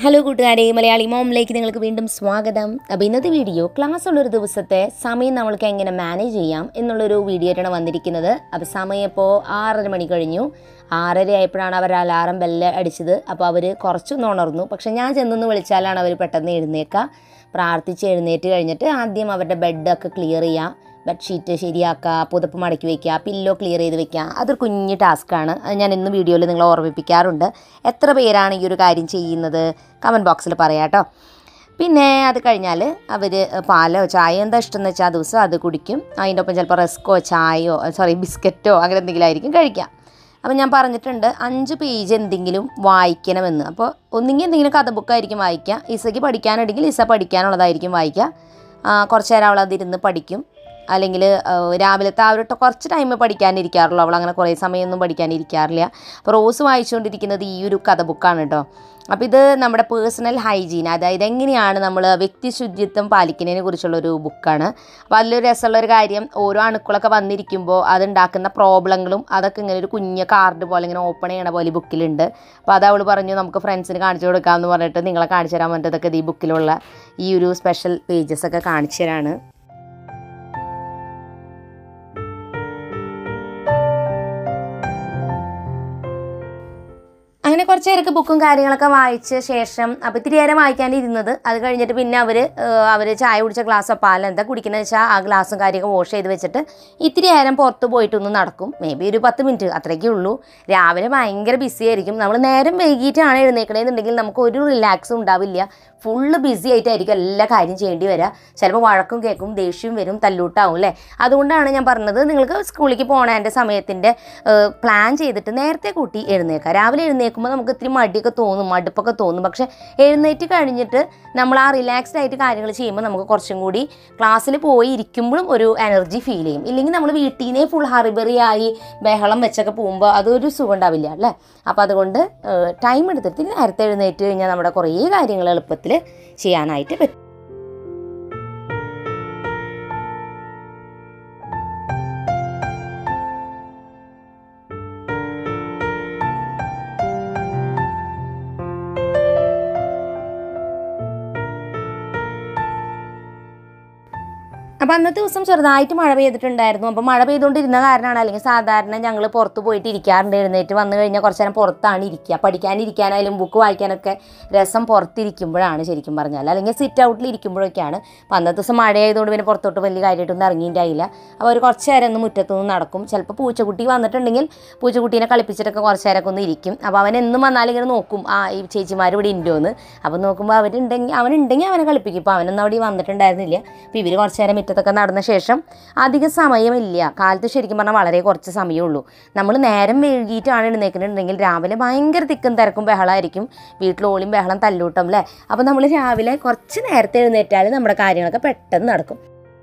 hello കൂട്ടുകാരെ മലയാളി മോമിലേക്ക് നിങ്ങൾക്ക് വീണ്ടും സ്വാഗതം അപ്പോൾ ഇന്നത്തെ വീഡിയോ ക്ലാസ് ഉള്ളൊരു ദിവസത്തെ സമയം നമ്മൾക്ക് എങ്ങനെ മാനേജ് ചെയ്യാം എന്നുള്ളൊരു വീഡിയോ ആയിട്ടാണ് വന്നിരിക്കുന്നത് അപ്പോൾ സമയം ഇപ്പോൾ ആറര മണി കഴിഞ്ഞു ആറര ആയപ്പോഴാണ് അവർ അലാറം ബെല്ല് അടിച്ചത് അപ്പോൾ അവർ കുറച്ചൊന്ന് ഉണർന്നു പക്ഷെ ഞാൻ ചെന്നൊന്ന് വിളിച്ചാലാണ് അവർ പെട്ടെന്ന് എഴുന്നേക്കുക പ്രാർത്ഥിച്ച് എഴുന്നേറ്റ് കഴിഞ്ഞിട്ട് ആദ്യം അവരുടെ ബെഡൊക്കെ ക്ലിയർ ചെയ്യുക ബെഡ്ഷീറ്റ് ശരിയാക്കുക പുതപ്പ് മടക്കി വയ്ക്കുക പില്ലോ ക്ലിയർ ചെയ്ത് വെക്കുക അതൊരു കുഞ്ഞ് ടാസ്ക്കാണ് അത് ഞാൻ ഇന്ന് വീഡിയോയിൽ നിങ്ങളെ ഓർമ്മിപ്പിക്കാറുണ്ട് എത്ര പേരാണ് ഈ ഒരു കാര്യം ചെയ്യുന്നത് കമൻറ്റ് ബോക്സിൽ പറയാം കേട്ടോ പിന്നെ അത് കഴിഞ്ഞാൽ അവർ പാലോ ചായയോ എന്താ ഇഷ്ടം എന്ന് വെച്ചാൽ ആ ദിവസം അത് കുടിക്കും അതിൻ്റെ ഒപ്പം ചിലപ്പോൾ റസ്കോ ചായയോ സോറി ബിസ്ക്കറ്റോ അങ്ങനെ എന്തെങ്കിലും ആയിരിക്കും കഴിക്കുക അപ്പോൾ ഞാൻ പറഞ്ഞിട്ടുണ്ട് അഞ്ച് പേജ് എന്തെങ്കിലും വായിക്കണമെന്ന് അപ്പോൾ ഒന്നുകിൽ എന്തെങ്കിലും കഥ ബുക്കായിരിക്കും വായിക്കുക ഇസയ്ക്ക് പഠിക്കാനുണ്ടെങ്കിൽ ഇസ പഠിക്കാനുള്ളതായിരിക്കും വായിക്കുക ആ, കുറച്ച് നേരം അവൾ അതിരുന്ന് പഠിക്കും അല്ലെങ്കിൽ രാവിലത്തെ ആ ഒരു ട- കുറച്ച് ടൈം പഠിക്കാനിരിക്കാറുള്ളൂ അവൾ അങ്ങനെ കുറേ സമയമൊന്നും പഠിക്കാനിരിക്കാറില്ല അപ്പോൾ റോസ് വായിച്ചുകൊണ്ടിരിക്കുന്നത് ഈ ഒരു കഥ ബുക്കാണ് കേട്ടോ അപ്പോൾ ഇത് നമ്മുടെ പേഴ്സണൽ ഹൈജീൻ അതായത് എങ്ങനെയാണ് നമ്മൾ വ്യക്തി ശുചിത്വം പാലിക്കുന്നതിനെ കുറിച്ചുള്ളൊരു ബുക്കാണ് അപ്പോൾ അതിലൊരു രസമുള്ളൊരു കാര്യം ഓരോ അണുക്കളൊക്കെ വന്നിരിക്കുമ്പോൾ അതുണ്ടാക്കുന്ന പ്രോബ്ലങ്ങളും അതൊക്കെ ഇങ്ങനെ ഒരു കുഞ്ഞ് കാർഡ് പോലെ ഇങ്ങനെ ഓപ്പൺ ചെയ്യണ പോലെ ഈ ബുക്കിലുണ്ട് അപ്പോൾ അത് അവൾ പറഞ്ഞു നമുക്ക് ഫ്രണ്ട്സിന് കാണിച്ചു കൊടുക്കാമെന്ന് പറഞ്ഞിട്ട് നിങ്ങളെ കാണിച്ചു തരാൻ വേണ്ടതൊക്കെ ഈ ബുക്കിലുള്ള ഈ ഒരു സ്പെഷ്യൽ പേജസ് ഒക്കെ കാണിച്ചു തരാണ് അങ്ങനെ കുറച്ച് നേരമൊക്കെ ബുക്കും കാര്യങ്ങളൊക്കെ വായിച്ച ശേഷം അപ്പോൾ ഇത്തിരി നേരം വായിക്കാനിരുന്നത് അത് കഴിഞ്ഞിട്ട് പിന്നെ അവർ അവർ ചായ കുടിച്ച ഗ്ലാസ്സോ പാലോ എന്താ കുടിക്കുന്നത് വെച്ചാൽ ആ ഗ്ലാസ്സും കാര്യമൊക്കെ വാഷ് ചെയ്ത് വെച്ചിട്ട് ഇത്തിരി നേരം പുറത്ത് പോയിട്ടൊന്ന് നടക്കും മേ ബി ഒരു പത്ത് മിനിറ്റ് അത്രയ്ക്കേ ഉള്ളൂ രാവിലെ ഭയങ്കര ബിസി ആയിരിക്കും നമ്മൾ നേരം വൈകിട്ടാണ് എഴുന്നേക്കണേന്നുണ്ടെങ്കിൽ നമുക്ക് ഒരു റിലാക്സും ഉണ്ടാവില്ല ഫുള്ള് ബിസി ആയിട്ടായിരിക്കും എല്ലാ കാര്യം ചെയ്യേണ്ടി വരിക ചിലപ്പോൾ വഴക്കും കേൾക്കും ദേഷ്യവും വരും തല്ലൂട്ടാവും അല്ലേ അതുകൊണ്ടാണ് ഞാൻ പറഞ്ഞത് നിങ്ങൾക്ക് സ്കൂളിലേക്ക് പോകണതിൻ്റെ സമയത്തിൻ്റെ പ്ലാൻ ചെയ്തിട്ട് നേരത്തെ കൂട്ടി എഴുന്നേക്കുക രാവിലെ എഴുന്നേൽക്കുമ്പോൾ നമുക്ക് ഇത്തിരി മടിയൊക്കെ തോന്നും മടുപ്പൊക്കെ തോന്നും പക്ഷേ എഴുന്നേറ്റ് കഴിഞ്ഞിട്ട് നമ്മൾ ആ റിലാക്സ്ഡ് ആയിട്ട് കാര്യങ്ങൾ ചെയ്യുമ്പോൾ നമുക്ക് കുറച്ചും കൂടി ക്ലാസ്സിൽ പോയി ഇരിക്കുമ്പോഴും ഒരു എനർജി ഫീൽ ചെയ്യും ഇല്ലെങ്കിൽ നമ്മൾ വീട്ടിൽ നിന്നേ ഫുൾ ഹറിബറി ആയി ബഹളം വെച്ചൊക്കെ പോകുമ്പോൾ അതൊരു സുഖം ഉണ്ടാവില്ല അല്ലേ അപ്പോൾ അതുകൊണ്ട് ടൈം എടുത്തിട്ട് നേരത്തെ എഴുന്നേറ്റ് കഴിഞ്ഞാൽ നമ്മുടെ കുറേ കാര്യങ്ങൾ എളുപ്പത്തിൽ ചെയ്യാനായിട്ട് പറ്റും അപ്പോൾ അന്നത്തെ ദിവസം ചെറുതായിട്ട് മഴ പെയ്തിട്ടുണ്ടായിരുന്നു അപ്പോൾ മഴ പെയ്തുകൊണ്ടിരുന്ന കാരണമാണ് അല്ലെങ്കിൽ സാധാരണ ഞങ്ങൾ പുറത്ത് പോയിട്ട് ഇരിക്കാറുണ്ട് എഴുന്നേറ്റ് വന്നു കഴിഞ്ഞാൽ കുറച്ച് നേരം പുറത്താണ് ഇരിക്കുക പഠിക്കാനിരിക്കാനായാലും ബുക്ക് വായിക്കാനൊക്കെ രസം പുറത്തിരിക്കുമ്പോഴാണ് ശരിക്കും പറഞ്ഞാൽ അല്ലെങ്കിൽ സിറ്റ് ഔട്ടിൽ ഇരിക്കുമ്പോഴൊക്കെയാണ് അപ്പോൾ അന്നത്തെ ദിവസം മഴയായതുകൊണ്ട് പിന്നെ പുറത്തോട്ട് വലിയ കാര്യമായിട്ടൊന്നും ഇറങ്ങിയിട്ടായില്ല അപ്പോൾ ഒരു കുറച്ച് നേരം ഒന്ന് മുറ്റത്തുനിന്ന് നടക്കും ചിലപ്പോൾ പൂച്ചക്കുട്ടി വന്നിട്ടുണ്ടെങ്കിൽ പൂച്ചക്കുട്ടീനെ കളിപ്പിച്ചിട്ടൊക്കെ കുറച്ച് നേരമൊക്കെ ഒന്ന് ഇരിക്കും അപ്പോൾ അവൻ എന്നും വന്നാലും ഇങ്ങനെ നോക്കും ആ ഈ ചേച്ചിമാർ ഇവിടെ ഉണ്ടോയെന്ന് അപ്പോൾ നോക്കുമ്പോൾ അവരുണ്ടെങ്കിൽ അവനുണ്ടെങ്കിൽ അവനെ കളിപ്പിക്കും ഇപ്പോൾ അവനൊന്നും അവിടെ വന്നിട്ടുണ്ടായിരുന്നില്ല അപ്പോൾ ഇവർ കുറച്ച് നേരം മുറ്റത്തൊക്കെ നടന്ന ശേഷം അധിക സമയമില്ല കാലത്ത് ശരിക്കും പറഞ്ഞാൽ വളരെ കുറച്ച് സമയമുള്ളൂ നമ്മൾ നേരം വൈകിട്ടാണ് എഴുന്നേക്കുന്നുണ്ടെങ്കിൽ രാവിലെ ഭയങ്കര തിക്കും തിരക്കും ബഹളമായിരിക്കും വീട്ടിൽ ഓളിയും ബഹളം തല്ലൂട്ടം അല്ലേ അപ്പോൾ നമ്മൾ രാവിലെ കുറച്ച് നേരത്തെ എഴുന്നേറ്റാൽ നമ്മുടെ കാര്യങ്ങളൊക്കെ പെട്ടെന്ന് നടക്കും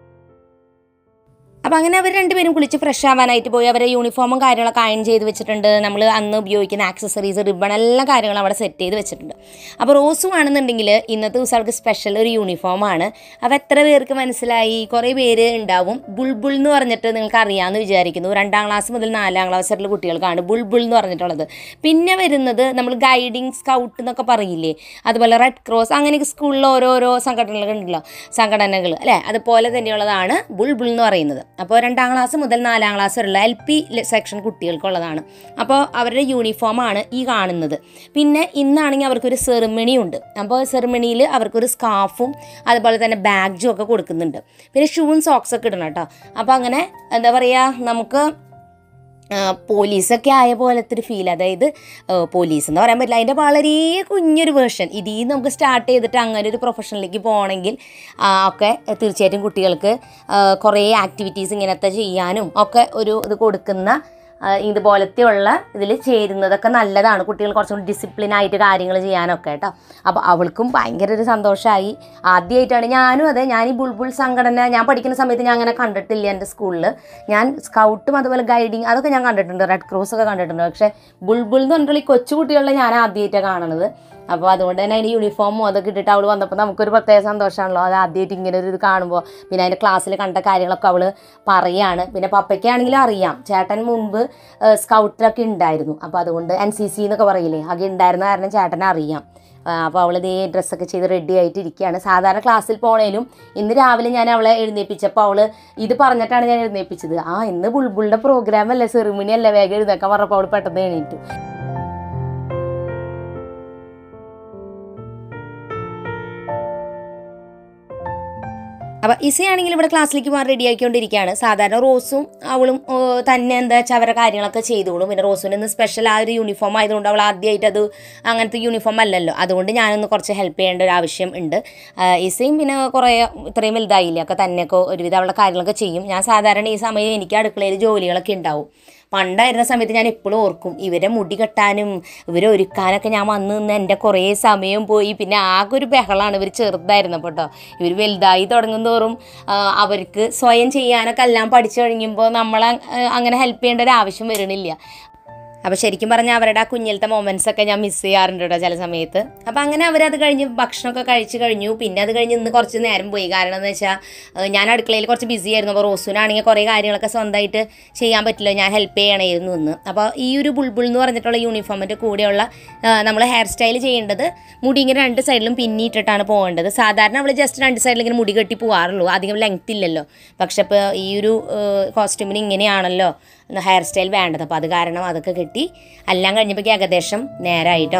അപ്പോൾ അങ്ങനെ അവർ രണ്ടുപേരും കുളിച്ച് ഫ്രഷ് ആവാനായിട്ട് പോയി അവരെ യൂണിഫോമും കാര്യങ്ങളൊക്കെ അയൺ ചെയ്ത് വെച്ചിട്ടുണ്ട് നമ്മൾ അന്ന് ഉപയോഗിക്കുന്ന ആക്സസറീസ് റിബൺ എല്ലാ കാര്യങ്ങളും അവിടെ സെറ്റ് ചെയ്ത് വെച്ചിട്ടുണ്ട് അപ്പോൾ റോസും ആണെന്നുണ്ടെങ്കിൽ ഇന്നത്തെ ദിവസം അവൾക്ക് സ്പെഷ്യൽ ഒരു യൂണിഫോമാണ് അപ്പോൾ എത്ര പേർക്ക് മനസ്സിലായി കുറേ പേര് ഉണ്ടാവും ബുൾബുൾ എന്ന് പറഞ്ഞിട്ട് നിങ്ങൾക്ക് അറിയാമെന്ന് വിചാരിക്കുന്നു രണ്ടാം ക്ലാസ് മുതൽ നാലാം ക്ലാസ് വരെയുള്ള കുട്ടികൾക്കാണ് ബുൾബുൾ എന്ന് പറഞ്ഞിട്ടുള്ളത് പിന്നെ വരുന്നത് നമ്മൾ ഗൈഡിങ് സ്കൗട്ട് എന്നൊക്കെ പറയില്ലേ അതുപോലെ റെഡ് ക്രോസ് അങ്ങനെ സ്കൂളിൽ ഓരോരോ സംഘടനകൾ ഉണ്ടല്ലോ സംഘടനകൾ അല്ലേ അതുപോലെ തന്നെയുള്ളതാണ് ബുൾബുൾ എന്ന് പറയുന്നത് അപ്പോൾ രണ്ടാം ക്ലാസ് മുതൽ നാലാം ക്ലാസ് വരെയുള്ള എൽ പി സെക്ഷൻ കുട്ടികൾക്കുള്ളതാണ് അപ്പോൾ അവരുടെ യൂണിഫോമാണ് ഈ കാണുന്നത് പിന്നെ ഇന്നാണെങ്കിൽ അവർക്കൊരു സെറിമണി ഉണ്ട് അപ്പോൾ സെറിമണിയിൽ അവർക്കൊരു സ്കാർഫും അതുപോലെ തന്നെ ബാഗും ഒക്കെ കൊടുക്കുന്നുണ്ട് പിന്നെ ഷൂവും സോക്സ് ഒക്കെ ഇടണം കേട്ടോ അപ്പോൾ അങ്ങനെ എന്താ പറയുക നമുക്ക് ആ, പോലീസൊക്കെ ആയ പോലത്തെ ഒരു ഫീൽ അതായത് ആ, പോലീസ് എന്ന് പറയാൻ പറ്റില്ല അതിൻ്റെ വളരെ കുഞ്ഞൊരു വേർഷൻ ഇതിൽ നിന്ന് നമുക്ക് സ്റ്റാർട്ട് ചെയ്തിട്ട് അങ്ങനെ ഒരു പ്രൊഫഷനിലേക്ക് പോകണമെങ്കിൽ ആ, ഒക്കെ തീർച്ചയായിട്ടും കുട്ടികൾക്ക് ആ, കുറേ ആക്ടിവിറ്റീസ് ഇങ്ങനത്തെ ചെയ്യാനും ഒക്കെ ഒരു ഇത് കൊടുക്കുന്ന ആ, ഇതുപോലത്തെയുള്ള ഇതിൽ ചേരുന്നതൊക്കെ നല്ലതാണ് കുട്ടികൾ കുറച്ചും കൂടി ഡിസിപ്ലിൻ ആയിട്ട് കാര്യങ്ങൾ ചെയ്യാനൊക്കെ കേട്ടോ അപ്പോൾ അവൾക്കും ഭയങ്കര ഒരു സന്തോഷമായി ആദ്യമായിട്ടാണ് ഞാനും അതെ ഞാൻ ഈ ബുൾബുൾ സംഘടന ഞാൻ പഠിക്കുന്ന സമയത്ത് ഞാൻ അങ്ങനെ കണ്ടിട്ടില്ല എൻ്റെ സ്കൂളിൽ ഞാൻ സ്കൗട്ടും അതുപോലെ ഗൈഡിങ് അതൊക്കെ ഞാൻ കണ്ടിട്ടുണ്ട് റെഡ് ക്രോസ് ഒക്കെ കണ്ടിട്ടുണ്ട് പക്ഷേ ബുൾബുൾ എന്ന് പറഞ്ഞിട്ടുള്ള ഈ കൊച്ചു കുട്ടികളെ ഞാൻ ആദ്യമായിട്ടാണ് കാണുന്നത് അപ്പോൾ അതുകൊണ്ട് തന്നെ അതിന് യൂണിഫോമും അതൊക്കെ ഇട്ടിട്ട് അവൾ വന്നപ്പോൾ നമുക്കൊരു പ്രത്യേക സന്തോഷമാണല്ലോ അത് ആദ്യമായിട്ട് ഇങ്ങനെ ഒരു ഇത് കാണുമ്പോൾ പിന്നെ അതിൻ്റെ ക്ലാസ്സിൽ കണ്ട കാര്യങ്ങളൊക്കെ അവൾ പറയാണ് പിന്നെ പപ്പയ്ക്കാണെങ്കിലും അറിയാം ചേട്ടൻ മുൻപ് സ്കൗട്ടിലൊക്കെ ഉണ്ടായിരുന്നു അപ്പോൾ അതുകൊണ്ട് എൻ സി സി എന്നൊക്കെ പറയില്ലേ അതൊക്കെ ഉണ്ടായിരുന്ന കാരണം ചേട്ടനെ അറിയാം അപ്പോൾ അവൾ ഇതേ ഡ്രസ്സൊക്കെ ചെയ്ത് റെഡി ആയിട്ട് ഇരിക്കുകയാണ് സാധാരണ ക്ലാസ്സിൽ പോണേലും ഇന്ന് രാവിലെ ഞാൻ അവളെ എഴുന്നേപ്പിച്ചപ്പോൾ അവൾ ഇത് പറഞ്ഞിട്ടാണ് ഞാൻ എഴുന്നേപ്പിച്ചത് ആ ഇന്ന് ബുൾബുളിൻ്റെ പ്രോഗ്രാം അല്ലേ സെറിമണി അല്ലേ വേഗം എഴുന്നേക്കാൻ പറഞ്ഞപ്പോൾ അവൾ പെട്ടെന്ന് എണീറ്റു അപ്പോൾ ഇസയാണെങ്കിൽ ഇവിടെ ക്ലാസ്സിലേക്ക് പോകാൻ റെഡി ആക്കിക്കൊണ്ടിരിക്കുകയാണ് സാധാരണ റോസും അവളും ഓ, തന്നെ എന്താ വെച്ചാൽ അവരുടെ കാര്യങ്ങളൊക്കെ ചെയ്തോളും പിന്നെ റോസിന് ഇന്ന് സ്പെഷ്യൽ ആ ഒരു യൂണിഫോം ആയതുകൊണ്ട് അവൾ ആദ്യമായിട്ട് അത് അങ്ങനത്തെ യൂണിഫോം അല്ലല്ലോ അതുകൊണ്ട് ഞാനൊന്ന് കുറച്ച് ഹെൽപ്പ് ചെയ്യേണ്ട ഒരു ആവശ്യം ഉണ്ട് ആ, ഇസയും പിന്നെ കുറേ ഇത്രയും വലുതായില്ല ഒക്കെ തന്നെയൊക്കെ ഒരുവിധം അവളുടെ കാര്യങ്ങളൊക്കെ ചെയ്യും ഞാൻ സാധാരണ ഈ സമയം എനിക്ക് അടുക്കളയിൽ ജോലികളൊക്കെ ഉണ്ടാവും പണ്ടായിരുന്ന സമയത്ത് ഞാൻ എപ്പോഴും ഓർക്കും ഇവരെ മുടി കെട്ടാനും ഇവരെ ഒരുക്കാനൊക്കെ ഞാൻ വന്ന് നിന്ന് എൻ്റെ കുറേ സമയം പോയി പിന്നെ ആകെ ഒരു ബഹളമാണ് ഇവർ ചെറുതായിരുന്നപ്പോൾ കേട്ടോ ഇവർ വലുതായി തുടങ്ങും തോറും ആ, അവർക്ക് സ്വയം ചെയ്യാനൊക്കെ എല്ലാം പഠിച്ചു കഴിയുമ്പോൾ നമ്മളെ ആ, അങ്ങനെ ഹെൽപ്പ് ചെയ്യേണ്ട ഒരു ആവശ്യം വരണില്ല അപ്പോൾ ശരിക്കും പറഞ്ഞാൽ അവരുടെ ആ കുഞ്ഞിലത്തെ മൊമെൻറ്റ്സ് ഒക്കെ ഞാൻ മിസ് ചെയ്യാറുണ്ട് കേട്ടോ ചില സമയത്ത് അപ്പോൾ അങ്ങനെ അവരത് കഴിഞ്ഞ് ഭക്ഷണമൊക്കെ കഴിച്ച് കഴിഞ്ഞു പിന്നെ അത് കഴിഞ്ഞ് ഇന്ന് കുറച്ച് നേരം പോയി കാരണം എന്ന് വെച്ചാൽ ഏഹ്, ഞാൻ അടുക്കളയിൽ കുറച്ച് ബിസി ആയിരുന്നു അപ്പോൾ റോസുനാണെങ്കിൽ കുറേ കാര്യങ്ങളൊക്കെ സ്വന്തമായിട്ട് ചെയ്യാൻ പറ്റില്ല ഞാൻ ഹെൽപ്പ് ചെയ്യണമായിരുന്നു ഇന്ന് അപ്പോൾ ഈ ഒരു ബുൾബുൾ എന്ന് പറഞ്ഞിട്ടുള്ള യൂണിഫോമിൻ്റെ കൂടെയുള്ള നമ്മൾ ഹെയർ സ്റ്റൈൽ ചെയ്യേണ്ടത് മുടി ഇങ്ങനെ രണ്ട് സൈഡിലും പിന്നിയിട്ടിട്ടാണ് പോകേണ്ടത് സാധാരണ അവൾ ജസ്റ്റ് രണ്ട് സൈഡിൽ ഇങ്ങനെ മുടി കെട്ടി പോകാറുള്ളൂ അധികം ലെങ്ത് ഇല്ലല്ലോ പക്ഷെ ഇപ്പോൾ ഈ ഒരു കോസ്റ്റ്യൂമിന് ഇങ്ങനെയാണല്ലോ ഹെയർ സ്റ്റൈൽ വേണ്ടത് അപ്പോൾ അത് കാരണം അതൊക്കെ കെട്ടി എല്ലാം കഴിഞ്ഞപ്പോഴേക്കും ഏകദേശം നേരമായിട്ടോ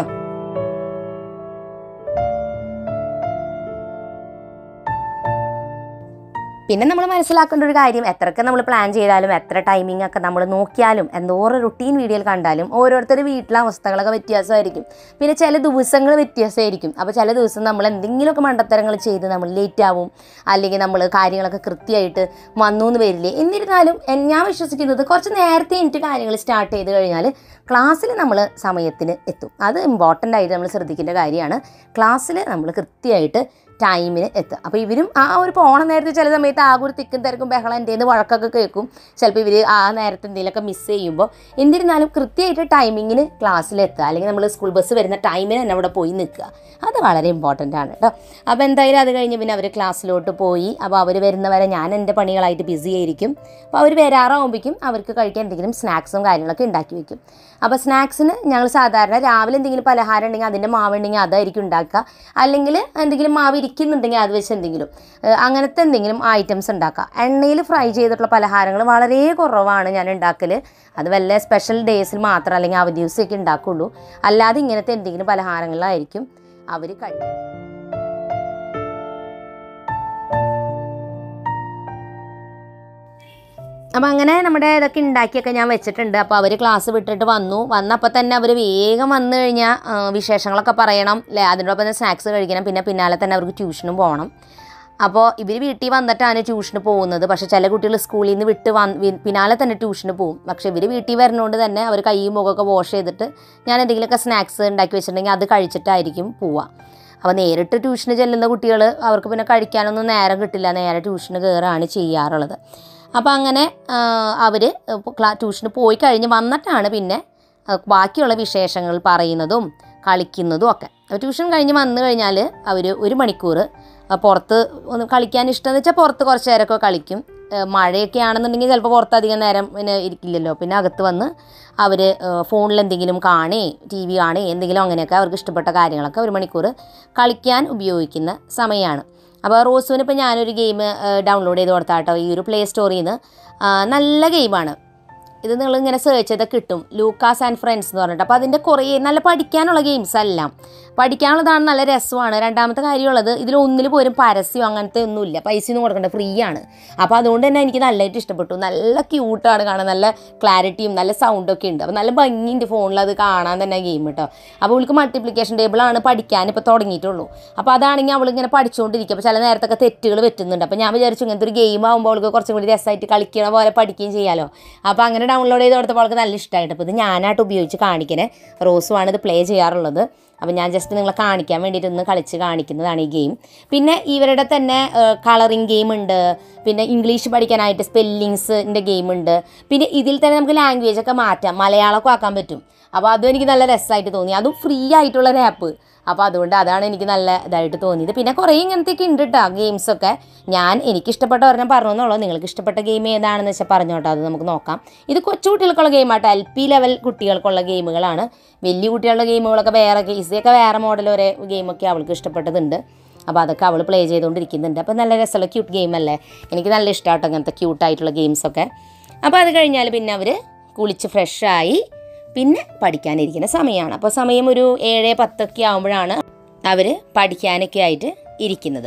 പിന്നെ നമ്മൾ മനസ്സിലാക്കേണ്ട ഒരു കാര്യം എത്രയൊക്കെ നമ്മൾ പ്ലാൻ ചെയ്താലും എത്ര ടൈമിംഗ് ഒക്കെ നമ്മൾ നോക്കിയാലും എന്തോരം റുട്ടീൻ വീഡിയോയിൽ കണ്ടാലും ഓരോരുത്തർ വീട്ടിലെ അവസ്ഥകളൊക്കെ വ്യത്യാസമായിരിക്കും പിന്നെ ചില ദിവസങ്ങൾ വ്യത്യാസമായിരിക്കും അപ്പോൾ ചില ദിവസം നമ്മൾ എന്തെങ്കിലുമൊക്കെ മണ്ടത്തരങ്ങൾ ചെയ്ത് നമ്മൾ ലേറ്റ് ആവും അല്ലെങ്കിൽ നമ്മൾ കാര്യങ്ങളൊക്കെ കൃത്യമായിട്ട് വന്നു എന്ന് വരില്ലേ എന്നിരുന്നാലും എൻ- ഞാൻ വിശ്വസിക്കുന്നത് കുറച്ച് നേരത്തെ എനിക്ക് കാര്യങ്ങൾ സ്റ്റാർട്ട് ചെയ്ത് കഴിഞ്ഞാൽ ക്ലാസ്സിൽ നമ്മൾ സമയത്തിന് എത്തും അത് ഇമ്പോർട്ടൻ്റ് ആയിട്ട് നമ്മൾ ശ്രദ്ധിക്കേണ്ട കാര്യമാണ് ക്ലാസ്സിൽ നമ്മൾ കൃത്യമായിട്ട് ടൈമിന് എത്തുക അപ്പോൾ ഇവരും ആ ഒരു പോണ നേരത്തെ ചില സമയത്ത് ആകെ ഒരു തിക്കും തിരക്കും ബഹളം എൻ്റെ നിന്ന് വഴക്കൊക്കെ കേൾക്കും ചിലപ്പോൾ ഇവർ ആ നേരത്തെ എന്തെങ്കിലുമൊക്കെ മിസ് ചെയ്യുമ്പോൾ എന്നിരുന്നാലും കൃത്യമായിട്ട് ടൈമിങ്ങിന് ക്ലാസ്സിലെത്തുക അല്ലെങ്കിൽ നമ്മൾ സ്കൂൾ ബസ് വരുന്ന ടൈമിന് തന്നെ അവിടെ പോയി നിൽക്കുക അത് വളരെ ഇമ്പോർട്ടൻ്റ് ആണ് കേട്ടോ അപ്പോൾ എന്തായാലും അത് കഴിഞ്ഞ് പിന്നെ അവർ ക്ലാസ്സിലോട്ട് പോയി അപ്പോൾ അവർ വരുന്നവരെ ഞാൻ എൻ്റെ പണികളായിട്ട് ബിസി ആയിരിക്കും അപ്പോൾ അവർ വരാറാകുമ്പോഴേക്കും അവർക്ക് കഴിക്കാൻ എന്തെങ്കിലും സ്നാക്സും കാര്യങ്ങളൊക്കെ ഉണ്ടാക്കി വെക്കും അപ്പോൾ സ്നാക്സിന് ഞങ്ങൾ സാധാരണ രാവിലെ എന്തെങ്കിലും പലഹാരം ഉണ്ടെങ്കിൽ അതിൻ്റെ മാവ് ഉണ്ടെങ്കിൽ അതായിരിക്കും ഉണ്ടാക്കുക അല്ലെങ്കിൽ എന്തെങ്കിലും മാവ് ഇരിക്കുന്നുണ്ടെങ്കിൽ അത് വെച്ച് എന്തെങ്കിലും ഏഹ് അങ്ങനത്തെ എന്തെങ്കിലും ഐറ്റംസ് ഉണ്ടാക്കുക എണ്ണയിൽ ഫ്രൈ ചെയ്തിട്ടുള്ള പലഹാരങ്ങൾ വളരെ കുറവാണ് ഞാൻ ഉണ്ടാക്കൽ അത് വല്ല സ്പെഷ്യൽ ഡേയ്സിൽ മാത്രം അല്ലെങ്കിൽ അവധി ദിവസമൊക്കെ ഉണ്ടാക്കുള്ളൂ അല്ലാതെ ഇങ്ങനത്തെ എന്തെങ്കിലും പലഹാരങ്ങളായിരിക്കും അവർ കഴിക്കുക അപ്പം അങ്ങനെ നമ്മുടെ ഇതൊക്കെ ഉണ്ടാക്കിയൊക്കെ ഞാൻ വെച്ചിട്ടുണ്ട് അപ്പോൾ അവർ ക്ലാസ് വിട്ടിട്ട് വന്നു വന്നപ്പോൾ തന്നെ അവർ വേഗം വന്നു കഴിഞ്ഞാൽ ആ, വിശേഷങ്ങളൊക്കെ പറയണം അല്ലേ അതിനോടൊപ്പം തന്നെ സ്നാക്സ് കഴിക്കണം പിന്നെ പിന്നാലെ തന്നെ അവർക്ക് ട്യൂഷനും പോകണം അപ്പോൾ ഇവർ വീട്ടിൽ വന്നിട്ടാണ് ട്യൂഷന് പോകുന്നത് പക്ഷേ ചില കുട്ടികൾ സ്കൂളിൽ നിന്ന് വിട്ട് വന്ന് വി- പിന്നാലെ തന്നെ ട്യൂഷന് പോകും പക്ഷേ ഇവർ വീട്ടിൽ വരുന്നതുകൊണ്ട് തന്നെ അവർ കൈയും മുഖമൊക്കെ വാഷ് ചെയ്തിട്ട് ഞാൻ എന്തെങ്കിലുമൊക്കെ സ്നാക്സ് ഉണ്ടാക്കി വെച്ചിട്ടുണ്ടെങ്കിൽ അത് കഴിച്ചിട്ടായിരിക്കും പോവുക അപ്പോൾ നേരിട്ട് ട്യൂഷന് ചെല്ലുന്ന കുട്ടികൾ അവർക്ക് പിന്നെ കഴിക്കാനൊന്നും നേരം കിട്ടില്ല നേരെ ട്യൂഷന് കയറുകയാണ് ചെയ്യാറുള്ളത് അപ്പോൾ അങ്ങനെ അവർ ക്ലാ ട്യൂഷന് പോയി കഴിഞ്ഞ് വന്നിട്ടാണ് പിന്നെ ആ, ബാക്കിയുള്ള വിശേഷങ്ങൾ പറയുന്നതും കളിക്കുന്നതും ഒക്കെ അപ്പോൾ ട്യൂഷൻ കഴിഞ്ഞ് വന്നു കഴിഞ്ഞാൽ അവർ ഒരു മണിക്കൂർ ആ, പുറത്ത് ഒന്ന് കളിക്കാൻ ഇഷ്ടമെന്ന് വെച്ചാൽ പുറത്ത് കുറച്ച് നേരമൊക്കെ കളിക്കും ആ, മഴയൊക്കെ ആണെന്നുണ്ടെങ്കിൽ ചിലപ്പോൾ പുറത്ത് അധികം നേരം പിന്നെ ഇരിക്കില്ലല്ലോ പിന്നെ അകത്ത് വന്ന് അവർ ഫോണിൽ എന്തെങ്കിലും കാണേ ടി വി കാണേ എന്തെങ്കിലും അങ്ങനെയൊക്കെ അവർക്ക് ഇഷ്ടപ്പെട്ട കാര്യങ്ങളൊക്കെ ഒരു മണിക്കൂർ കളിക്കാൻ ഉപയോഗിക്കുന്ന സമയമാണ് അപ്പോൾ റോസുവിന് ഇപ്പോൾ ഞാനൊരു ഗെയിം ഡൗൺലോഡ് ചെയ്ത് കൊടുത്താട്ടോ ഈ ഒരു പ്ലേ സ്റ്റോറിൽ നിന്ന് നല്ല ഗെയിമാണ് ഇത് നിങ്ങൾ ഇങ്ങനെ സെർച്ച് ചെയ്താൽ കിട്ടും ലൂക്കാസ് ആൻഡ് ഫ്രണ്ട്സ് എന്ന് പറഞ്ഞിട്ട് അപ്പോൾ അതിൻ്റെ കുറേ നല്ല പഠിക്കാനുള്ള ഗെയിംസ് എല്ലാം പഠിക്കാനുള്ളതാണ് നല്ല രസമാണ് രണ്ടാമത്തെ കാര്യമുള്ളത് ഇതിൽ ഒന്നിൽ പോലും പരസ്യം അങ്ങനത്തെ ഒന്നുമില്ല പൈസ ഒന്നും കൊടുക്കണ്ട ഫ്രീ ആണ് അപ്പോൾ അതുകൊണ്ട് തന്നെ എനിക്ക് നല്ലതായിട്ട് ഇഷ്ടപ്പെട്ടു നല്ല ക്യൂട്ടാണ് കാണാൻ നല്ല ക്ലാരിറ്റിയും നല്ല സൗണ്ടൊക്കെ ഉണ്ട് അപ്പോൾ നല്ല ഭംഗിയുണ്ട് ഫോണിൽ അത് കാണാൻ തന്നെ ഗെയിം കേട്ടോ അപ്പോൾ അവൾക്ക് മൾട്ടിപ്ലിക്കേഷൻ ടേബിളാണ് പഠിക്കാൻ ഇപ്പോൾ തുടങ്ങിയിട്ടുള്ളൂ അപ്പോൾ അതാണെങ്കിൽ അവളിങ്ങനെ പഠിച്ചുകൊണ്ടിരിക്കും അപ്പോൾ ചില നേരത്തൊക്കെ തെറ്റുകൾ പറ്റുന്നുണ്ട് അപ്പോൾ ഞാൻ വിചാരിച്ചു ഇങ്ങനത്തെ ഒരു ഗെയിം ആകുമ്പോൾ അവൾക്ക് കുറച്ചും കൂടി രസമായിട്ട് കളിക്കണ പോലെ പഠിക്കുകയും ചെയ്യാമല്ലോ അപ്പോൾ അങ്ങനെ ഡൗൺലോഡ് ചെയ്ത് കൊടുത്തപ്പോൾ അവൾക്ക് നല്ല ഇഷ്ടമായിട്ട് അപ്പോൾ ഇത് ഞാനായിട്ട് ഉപയോഗിച്ച് കാണിക്കണേ റോസുമാണ് ഇത് പ്ലേ ചെയ്യാറുള്ളത് അപ്പോൾ ഞാൻ ജസ്റ്റ് നിങ്ങളെ കാണിക്കാൻ വേണ്ടിയിട്ട് ഒന്ന് കളിച്ച് കാണിക്കുന്നതാണ് ഈ ഗെയിം പിന്നെ ഇവരുടെ തന്നെ കളറിങ് ഗെയിം ഉണ്ട് പിന്നെ ഇംഗ്ലീഷ് പഠിക്കാനായിട്ട് സ്പെല്ലിങ്സിൻ്റെ ഗെയിം ഉണ്ട് പിന്നെ ഇതിൽ തന്നെ നമുക്ക് ലാംഗ്വേജ് ഒക്കെ മാറ്റാം മലയാളമൊക്കെ ആക്കാൻ പറ്റും അപ്പോൾ അതും എനിക്ക് നല്ല രസമായിട്ട് തോന്നി അതും ഫ്രീ ആയിട്ടുള്ള ഒരു ആപ്പ് അപ്പോൾ അതുകൊണ്ട് അതാണ് എനിക്ക് നല്ല ഇതായിട്ട് തോന്നിയത് പിന്നെ കുറേ ഇങ്ങനത്തെയൊക്കെ ഉണ്ട് കേട്ടോ ഗെയിംസൊക്കെ ഞാൻ എനിക്ക് ഇഷ്ടപ്പെട്ട ഒരെണ്ണം പറഞ്ഞെന്നുള്ളൂ നിങ്ങൾക്ക് ഇഷ്ടപ്പെട്ട ഗെയിം ഏതാണെന്ന് വെച്ചാൽ പറഞ്ഞോട്ടോ അത് നമുക്ക് നോക്കാം ഇത് കൊച്ചു കുട്ടികൾക്കുള്ള ഗെയിമാട്ടോ എൽ പി ലെവൽ കുട്ടികൾക്കുള്ള ഗെയിമുകളാണ് വലിയ കുട്ടികളുടെ ഗെയിമുകളൊക്കെ വേറെ ഈസിയൊക്കെ വേറെ മോഡൽ ഒരേ ഗെയിമൊക്കെ അവൾക്ക് ഇഷ്ടപ്പെട്ടതുണ്ട് അപ്പോൾ അതൊക്കെ അവൾ പ്ലേ ചെയ്തുകൊണ്ടിരിക്കുന്നുണ്ട് അപ്പോൾ നല്ല രസമുള്ള ക്യൂട്ട് ഗെയിം അല്ലേ എനിക്ക് നല്ല ഇഷ്ടമാട്ടോ അങ്ങനത്തെ ക്യൂട്ടായിട്ടുള്ള ഗെയിംസൊക്കെ അപ്പോൾ അത് കഴിഞ്ഞാൽ പിന്നെ അവർ കുളിച്ച് ഫ്രഷായി പിന്നെ പഠിക്കാനിരിക്കുന്ന സമയമാണ് അപ്പോൾ സമയം ഒരു ഏഴ് പത്തൊക്കെ ആകുമ്പോഴാണ് അവർ പഠിക്കാനൊക്കെ ആയിട്ട് ഇരിക്കുന്നത്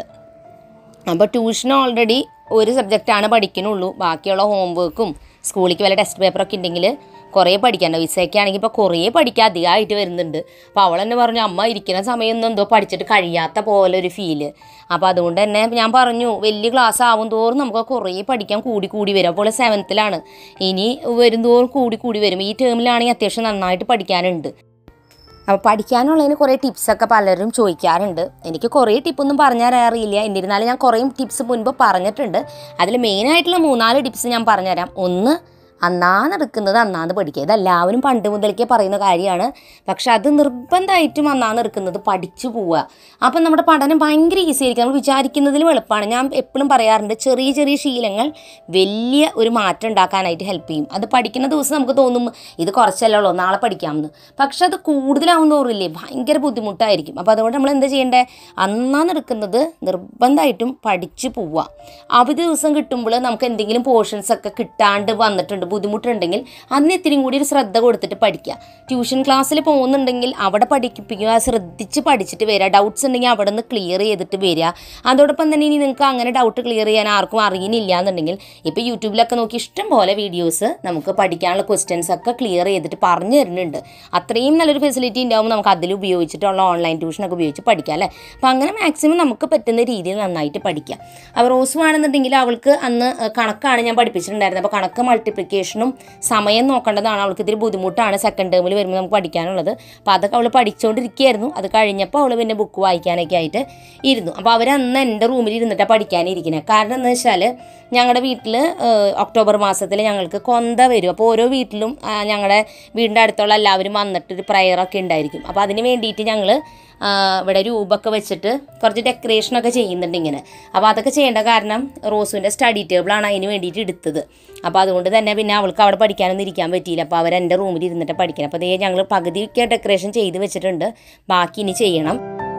അപ്പോൾ ട്യൂഷൻ ഓൾറെഡി ഒരു സബ്ജക്റ്റാണ് പഠിക്കുന്നുള്ളൂ ബാക്കിയുള്ള ഹോംവർക്കും സ്കൂളിലേക്ക് വല്ല ടെസ്റ്റ് പേപ്പറൊക്കെ ഉണ്ടെങ്കിൽ കുറേ പഠിക്കാനുണ്ട് വിസയൊക്കെ ആണെങ്കിൽ ഇപ്പോൾ കുറേ പഠിക്കാൻ അധികമായിട്ട് വരുന്നുണ്ട് അപ്പോൾ അവൾ തന്നെ പറഞ്ഞു അമ്മ ഇരിക്കുന്ന സമയമൊന്നും എന്തോ പഠിച്ചിട്ട് കഴിയാത്ത പോലെ ഒരു ഫീല് അപ്പോൾ അതുകൊണ്ട് തന്നെ ഞാൻ പറഞ്ഞു വലിയ ക്ലാസ് ആവും തോറും നമുക്ക് കുറേ പഠിക്കാൻ കൂടി കൂടി വരും അപ്പോൾ സെവൻത്തിലാണ് ഇനി വരും തോറും കൂടി കൂടി വരും ഈ ടേമിലാണെങ്കിൽ അത്യാവശ്യം നന്നായിട്ട് പഠിക്കാനുണ്ട് അപ്പോൾ പഠിക്കാനുള്ളതിന് കുറേ ടിപ്സൊക്കെ പലരും ചോദിക്കാറുണ്ട് എനിക്ക് കുറേ ടിപ്പൊന്നും പറഞ്ഞു തരാൻ അറിയില്ല എന്നിരുന്നാലും ഞാൻ കുറേ ടിപ്സ് മുൻപ് പറഞ്ഞിട്ടുണ്ട് അതിൽ മെയിനായിട്ടുള്ള മൂന്നാല് ടിപ്സ് ഞാൻ പറഞ്ഞുതരാം ഒന്ന് അന്നാന്നെടുക്കുന്നത് അന്നാന്ന് പഠിക്കുക ഇതെല്ലാവരും പണ്ട് മുതൽക്കേ പറയുന്ന കാര്യമാണ് പക്ഷെ അത് നിർബന്ധമായിട്ടും അന്നാന്നെടുക്കുന്നത് പഠിച്ചു പോവുക അപ്പം നമ്മുടെ പഠനം ഭയങ്കര ഈസി ആയിരിക്കും നമ്മൾ വിചാരിക്കുന്നതിലും എളുപ്പമാണ് ഞാൻ എപ്പോഴും പറയാറുണ്ട് ചെറിയ ചെറിയ ശീലങ്ങൾ വലിയ ഒരു മാറ്റം ഉണ്ടാക്കാനായിട്ട് ഹെൽപ്പ് ചെയ്യും അത് പഠിക്കുന്ന ദിവസം നമുക്ക് തോന്നും ഇത് കുറച്ചല്ലേ ഉള്ളൂ നാളെ പഠിക്കാമെന്ന് പക്ഷെ അത് കൂടുതലാവും തോറില്ലേ ഭയങ്കര ബുദ്ധിമുട്ടായിരിക്കും അപ്പോൾ അതുകൊണ്ട് നമ്മൾ എന്താ ചെയ്യേണ്ടത് അന്നാന്നെടുക്കുന്നത് നിർബന്ധമായിട്ടും പഠിച്ചു പോവുക അവധി ദിവസം കിട്ടുമ്പോൾ നമുക്ക് എന്തെങ്കിലും പോർഷൻസ് ഒക്കെ കിട്ടാണ്ട് വന്നിട്ടുണ്ട് ബുദ്ധിമുട്ടുണ്ടെങ്കിൽ അന്ന് ഇത്തിരി കൂടി ഒരു ശ്രദ്ധ കൊടുത്തിട്ട് പഠിക്കുക ട്യൂഷൻ ക്ലാസ്സിൽ പോകുന്നുണ്ടെങ്കിൽ അവിടെ പഠിപ്പിക്കുക ശ്രദ്ധിച്ച് പഠിച്ചിട്ട് വരിക ഡൗട്ട്സ് ഉണ്ടെങ്കിൽ അവിടെ നിന്ന് ക്ലിയർ ചെയ്തിട്ട് വരിക അതോടൊപ്പം തന്നെ ഇനി നിങ്ങൾക്ക് അങ്ങനെ ഡൗട്ട് ക്ലിയർ ചെയ്യാൻ ആർക്കും അറിയുന്നില്ല എന്നുണ്ടെങ്കിൽ ഇപ്പോൾ യൂട്യൂബിലൊക്കെ നോക്കി ഇഷ്ടം പോലെ വീഡിയോസ് നമുക്ക് പഠിക്കാനുള്ള ക്വസ്റ്റ്യൻസ് ഒക്കെ ക്ലിയർ ചെയ്തിട്ട് പറഞ്ഞു തരുന്നുണ്ട് അത്രയും നല്ലൊരു ഫെസിലിറ്റി ഉണ്ടാകുമ്പോൾ നമുക്ക് അതിൽ ഉപയോഗിച്ചിട്ടുള്ള ഓൺലൈൻ ട്യൂഷനൊക്കെ ഉപയോഗിച്ച് പഠിക്കാം അല്ലേ അപ്പോൾ അങ്ങനെ മാക്സിമം നമുക്ക് പറ്റുന്ന രീതിയിൽ നന്നായിട്ട് പഠിക്കാം അപ്പോൾ റോസ് ആണെന്നുണ്ടെങ്കിൽ അവൾക്ക് അന്ന് കണക്കാണ് ഞാൻ പഠിപ്പിച്ചിട്ടുണ്ടായിരുന്നത് അപ്പോൾ കണക്ക് മൾട്ടിപ്ലിക്കേഷനും സമയം നോക്കേണ്ടതാണ് അവൾക്ക് ഇത്തിരി ബുദ്ധിമുട്ടാണ് സെക്കൻഡ് ടേമിൽ വരുമ്പോൾ നമുക്ക് പഠിക്കാനുള്ളത് അപ്പോൾ അതൊക്കെ അവൾ പഠിച്ചുകൊണ്ടിരിക്കുകയായിരുന്നു അത് കഴിഞ്ഞപ്പോൾ അവൾ പിന്നെ ബുക്ക് വായിക്കാനൊക്കെ ആയിട്ട് ഇരുന്നു അപ്പോൾ അവർ അന്ന് എൻ്റെ റൂമിൽ ഇരുന്നിട്ടാണ് പഠിക്കാനിരിക്കുന്നത് കാരണം എന്ന് വെച്ചാൽ ഞങ്ങളുടെ വീട്ടിൽ ഒക്ടോബർ മാസത്തിൽ ഞങ്ങൾക്ക് കൊന്ത വരും അപ്പോൾ ഓരോ വീട്ടിലും ആ, ഞങ്ങളുടെ വീടിൻ്റെ അടുത്തുള്ള എല്ലാവരും വന്നിട്ട് ഒരു പ്രയറൊക്കെ ഉണ്ടായിരിക്കും അപ്പോൾ അതിന് വേണ്ടിയിട്ട് ഞങ്ങൾ ഇവിടെ രൂപമൊക്കെ വെച്ചിട്ട് കുറച്ച് ഡെക്കറേഷനൊക്കെ ചെയ്യുന്നുണ്ട് ഇങ്ങനെ അപ്പോൾ അതൊക്കെ ചെയ്യേണ്ട കാരണം റോസുവിൻ്റെ സ്റ്റഡി ടേബിളാണ് അതിന് വേണ്ടിയിട്ട് എടുത്തത് അപ്പോൾ അതുകൊണ്ട് തന്നെ പിന്നെ അവൾക്ക് അവിടെ പഠിക്കാനൊന്നും ഇരിക്കാൻ പറ്റിയില്ല അപ്പോൾ അവർ എൻ്റെ റൂമിൽ ഇരുന്നിട്ട് പഠിക്കണം അപ്പോൾ അതേ ഞങ്ങൾ പകുതിയൊക്കെ ഡെക്കറേഷൻ ചെയ്ത് വെച്ചിട്ടുണ്ട് ബാക്കി ഇനി ചെയ്യണം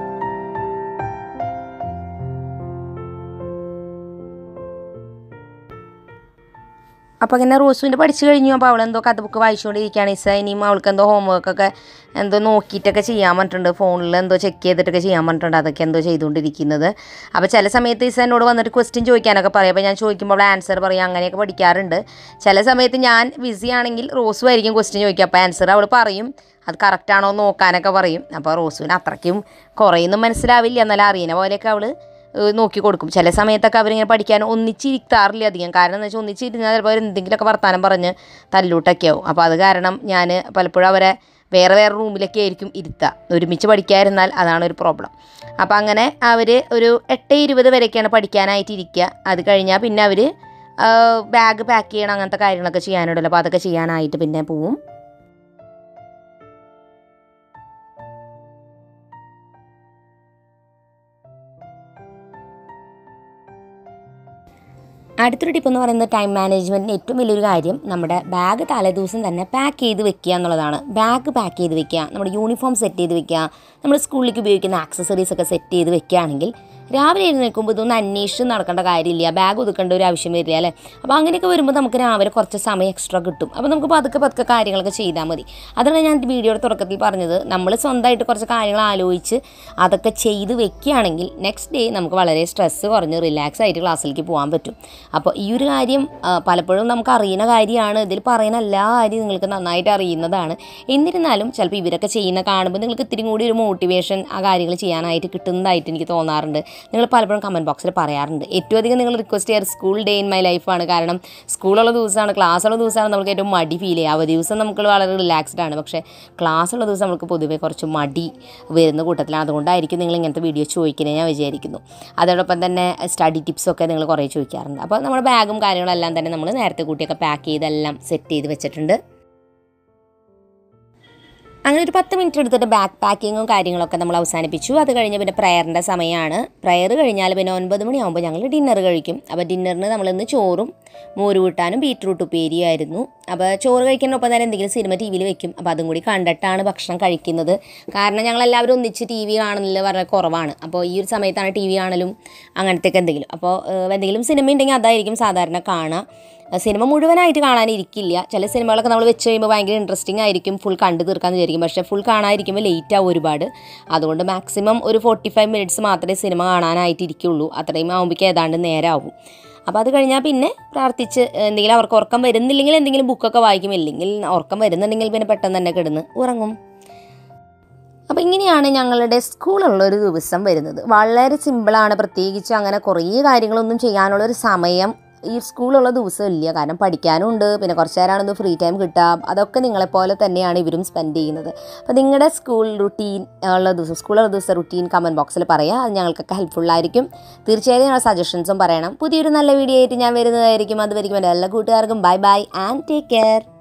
അപ്പോൾ ഇങ്ങനെ റോസുവിൻ്റെ പഠിച്ചു കഴിഞ്ഞു അപ്പോൾ അവളെന്തോ കഥ ബുക്ക് വായിച്ചുകൊണ്ടിരിക്കുകയാണ് ഇസ ഇനിയും അവൾക്ക് എന്തോ ഹോംവർക്കൊക്കെ എന്തോ നോക്കിയിട്ടൊക്കെ ചെയ്യാൻ പറഞ്ഞിട്ടുണ്ട് ഫോണിൽ എന്തോ ചെക്ക് ചെയ്തിട്ടൊക്കെ ചെയ്യാൻ പറഞ്ഞിട്ടുണ്ട് അതൊക്കെ എന്തോ ചെയ്തുകൊണ്ടിരിക്കുന്നത് അപ്പോൾ ചില സമയത്ത് ഇസ എന്നോട് വന്നിട്ട് ക്വസ്റ്റ്യൻ ചോദിക്കാനൊക്കെ പറയും അപ്പോൾ ഞാൻ ചോദിക്കുമ്പോൾ ആൻസർ പറയും അങ്ങനെയൊക്കെ പഠിക്കാറുണ്ട് ചില സമയത്ത് ഞാൻ ബിസി ആണെങ്കിൽ റോസും ആയിരിക്കും ക്വസ്റ്റ്യൻ ചോദിക്കുക അപ്പോൾ ആൻസർ അവൾ പറയും അത് കറക്റ്റാണോ എന്ന് നോക്കാനൊക്കെ പറയും അപ്പോൾ റോസുവിന് അത്രയ്ക്കും കുറേയൊന്നും മനസ്സിലാവില്ല എന്നാലും അറിയുന്ന പോലെയൊക്കെ അവൾ ഏഹ് നോക്കി കൊടുക്കും ചില സമയത്തൊക്കെ അവരിങ്ങനെ പഠിക്കാൻ ഒന്നിച്ചിരിക്കാറില്ല അധികം കാരണം എന്ന് വെച്ചാൽ ഒന്നിച്ചിരുന്നാൽ ചിലപ്പോൾ അവർ എന്തെങ്കിലുമൊക്കെ വർത്താനം പറഞ്ഞ് തല്ലൂട്ടൊക്കെ ആവും അപ്പോൾ അത് കാരണം ഞാൻ പലപ്പോഴും അവരെ വേറെ വേറെ റൂമിലൊക്കെ ആയിരിക്കും ഇരുത്തുക ഒരുമിച്ച് പഠിക്കാതിരുന്നാൽ അതാണ് ഒരു പ്രോബ്ലം അപ്പോൾ അങ്ങനെ അവർ ഒരു എട്ട് ഇരുപത് വരെയൊക്കെയാണ് പഠിക്കാനായിട്ട് ഇരിക്കുക അത് കഴിഞ്ഞാൽ പിന്നെ അവർ ബാഗ് പാക്ക് ചെയ്യണം അങ്ങനത്തെ കാര്യങ്ങളൊക്കെ ചെയ്യാനുണ്ടല്ലോ അപ്പോൾ അതൊക്കെ ചെയ്യാനായിട്ട് പിന്നെ പോവും അടുത്തൊരു ടിപ്പ് എന്ന് പറയുന്നത് ടൈം മാനേജ്മെൻറ്റിന് ഏറ്റവും വലിയൊരു കാര്യം നമ്മുടെ ബാഗ് തലേദിവസം തന്നെ പാക്ക് ചെയ്ത് വെക്കുക എന്നുള്ളതാണ് ബാഗ് പാക്ക് ചെയ്ത് വെക്കുക നമ്മുടെ യൂണിഫോം സെറ്റ് ചെയ്ത് വെക്കുക നമ്മൾ സ്കൂളിലേക്ക് ഉപയോഗിക്കുന്ന ആക്സസറീസ് ഒക്കെ സെറ്റ് ചെയ്ത് വെക്കുകയാണെങ്കിൽ രാവിലെ എഴുന്നേൽക്കുമ്പോൾ ഇതൊന്നും അന്വേഷിച്ച് നടക്കേണ്ട കാര്യമില്ല ബാഗ് ഒതുക്കേണ്ട ഒരു ആവശ്യം വരില്ല അല്ലേ അപ്പോൾ അങ്ങനെയൊക്കെ വരുമ്പോൾ നമുക്ക് രാവിലെ കുറച്ച് സമയം എക്സ്ട്രാ കിട്ടും അപ്പോൾ നമുക്ക് പതുക്കെ പതുക്കെ കാര്യങ്ങളൊക്കെ ചെയ്താൽ മതി അതാണ് ഞാൻ വീഡിയോയുടെ തുടക്കത്തിൽ പറഞ്ഞത് നമ്മൾ സ്വന്തമായിട്ട് കുറച്ച് കാര്യങ്ങൾ ആലോചിച്ച് അതൊക്കെ ചെയ്ത് വെക്കുകയാണെങ്കിൽ നെക്സ്റ്റ് ഡേ നമുക്ക് വളരെ സ്ട്രെസ്സ് കുറഞ്ഞ് റിലാക്സ് ആയിട്ട് ക്ലാസ്സിലേക്ക് പോകാൻ പറ്റും അപ്പോൾ ഈ ഒരു കാര്യം ആ, പലപ്പോഴും നമുക്ക് അറിയുന്ന കാര്യമാണ് ഇതിൽ പറയുന്ന എല്ലാ കാര്യവും നിങ്ങൾക്ക് നന്നായിട്ട് അറിയുന്നതാണ് എന്നിരുന്നാലും ചിലപ്പോൾ ഇവരൊക്കെ ചെയ്യുന്ന കാണുമ്പോൾ നിങ്ങൾക്ക് ഇത്തിരി കൂടി ഒരു മോട്ടിവേഷൻ ആ കാര്യങ്ങൾ ചെയ്യാനായിട്ട് കിട്ടുന്നതായിട്ട് എനിക്ക് തോന്നാറുണ്ട് നിങ്ങൾ പലപ്പോഴും കമൻറ്റ് ബോക്സിൽ പറയാറുണ്ട് ഏറ്റവും അധികം നിങ്ങൾ റിക്വസ്റ്റ് ചെയ്യാറ് സ്കൂൾ ഡേ ഇൻ മൈ ലൈഫാണ് കാരണം സ്കൂളുള്ള ദിവസമാണ് ക്ലാസ്സുള്ള ദിവസമാണ് നമുക്ക് ഏറ്റവും മടി ഫീൽ ചെയ്യുക അവധി ദിവസം നമുക്ക് വളരെ റിലാക്സ്ഡ് ആണ് പക്ഷേ ക്ലാസ്സുള്ള ദിവസം നമുക്ക് പൊതുവേ കുറച്ച് മടി വരുന്ന കൂട്ടത്തിലാണ് അതുകൊണ്ടായിരിക്കും നിങ്ങൾ ഇങ്ങനത്തെ വീഡിയോ ചോദിക്കുന്നത് ഞാൻ വിചാരിക്കുന്നു അതോടൊപ്പം തന്നെ സ്റ്റഡി ടിപ്സൊക്കെ നിങ്ങൾ കുറേ ചോദിക്കാറുണ്ട് അപ്പോൾ നമ്മുടെ ബാഗും കാര്യങ്ങളെല്ലാം തന്നെ നമ്മൾ നേരത്തെ കൂട്ടിയൊക്കെ പാക്ക് ചെയ്തെല്ലാം സെറ്റ് ചെയ്ത് വെച്ചിട്ടുണ്ട് അങ്ങനെ ഒരു പത്ത് മിനിറ്റ് എടുത്തിട്ട് ബാക്ക് പാക്കിങ്ങും കാര്യങ്ങളൊക്കെ നമ്മൾ അവസാനിപ്പിച്ചു അത് കഴിഞ്ഞ് പിന്നെ പ്രയറിൻ്റെ സമയമാണ് പ്രയർ കഴിഞ്ഞാൽ പിന്നെ ഒൻപത് മണിയാകുമ്പോൾ ഞങ്ങൾ ഡിന്നർ കഴിക്കും അപ്പോൾ ഡിന്നറിന് നമ്മളിന്ന് ചോറും മോര് കൂട്ടാനും ബീറ്റ്റൂട്ട് ഉപ്പേരിയായിരുന്നു അപ്പോൾ ചോറ് കഴിക്കുന്നതിനൊപ്പം തന്നെ എന്തെങ്കിലും സിനിമ ടി വിയിൽ വെക്കും അപ്പോൾ അതും കൂടി കണ്ടിട്ടാണ് ഭക്ഷണം കഴിക്കുന്നത് കാരണം ഞങ്ങളെല്ലാവരും ഒന്നിച്ച് ടി വി കാണുന്നില്ല വളരെ കുറവാണ് അപ്പോൾ ഈ ഒരു സമയത്താണ് ടി വി കാണലും അങ്ങനത്തെയൊക്കെ എന്തെങ്കിലും അപ്പോൾ ഏഹ്, എന്തെങ്കിലും സിനിമ ഉണ്ടെങ്കിൽ അതായിരിക്കും സാധാരണ കാണുക സിനിമ മുഴുവനായിട്ട് കാണാനിരിക്കില്ല ചില സിനിമകളൊക്കെ നമ്മൾ വെച്ച് കഴിയുമ്പോൾ ഭയങ്കര ഇൻട്രസ്റ്റിംഗ് ആയിരിക്കും ഫുൾ കണ്ടു തീർക്കാമെന്ന് വിചാരിക്കും പക്ഷേ ഫുൾ കാണാതിരിക്കുമ്പോൾ ലേറ്റ് ആവും ഒരുപാട് അതുകൊണ്ട് മാക്സിമം ഒരു ഫോർട്ടി ഫൈവ് മിനിറ്റ്സ് മാത്രമേ സിനിമ കാണാനായിട്ട് ഇരിക്കുള്ളൂ അത്രയും ആകുമ്പോഴേക്കും ഏതാണ്ട് നേരമാവും അപ്പോൾ അത് കഴിഞ്ഞാൽ പിന്നെ പ്രാർത്ഥിച്ച് എന്തെങ്കിലും അവർക്ക് ഉറക്കം വരുന്നില്ലെങ്കിൽ എന്തെങ്കിലും ബുക്കൊക്കെ വായിക്കും ഇല്ലെങ്കിൽ ഉറക്കം വരുന്നുണ്ടെങ്കിൽ പിന്നെ പെട്ടെന്ന് തന്നെ കിടന്ന് ഉറങ്ങും അപ്പോൾ ഇങ്ങനെയാണ് ഞങ്ങളുടെ സ്കൂളുള്ള ഒരു ദിവസം വരുന്നത് വളരെ സിമ്പിളാണ് പ്രത്യേകിച്ച് അങ്ങനെ കുറേ കാര്യങ്ങളൊന്നും ചെയ്യാനുള്ളൊരു സമയം ഈ സ്കൂളുള്ള ദിവസം ഇല്ല കാരണം പഠിക്കാനും ഉണ്ട് പിന്നെ കുറച്ച് നേരമാണെന്ന് ഫ്രീ ടൈം കിട്ടുക അതൊക്കെ നിങ്ങളെപ്പോലെ തന്നെയാണ് ഇവരും സ്പെൻഡ് ചെയ്യുന്നത് അപ്പോൾ നിങ്ങളുടെ സ്കൂൾ റുട്ടീൻ ഉള്ള ദിവസം സ്കൂളുള്ള ദിവസം റുട്ടീൻ കമൻറ്റ് ബോക്സിൽ പറയുക അത് ഞങ്ങൾക്കൊക്കെ ഹെൽപ്ഫുള്ളായിരിക്കും തീർച്ചയായും നിങ്ങളുടെ സജഷൻസും പറയണം പുതിയൊരു നല്ല വീഡിയോ ആയിട്ട് ഞാൻ വരുന്നതായിരിക്കും അതുവരെയും എൻ്റെ എല്ലാ കൂട്ടുകാർക്കും bye bye and take care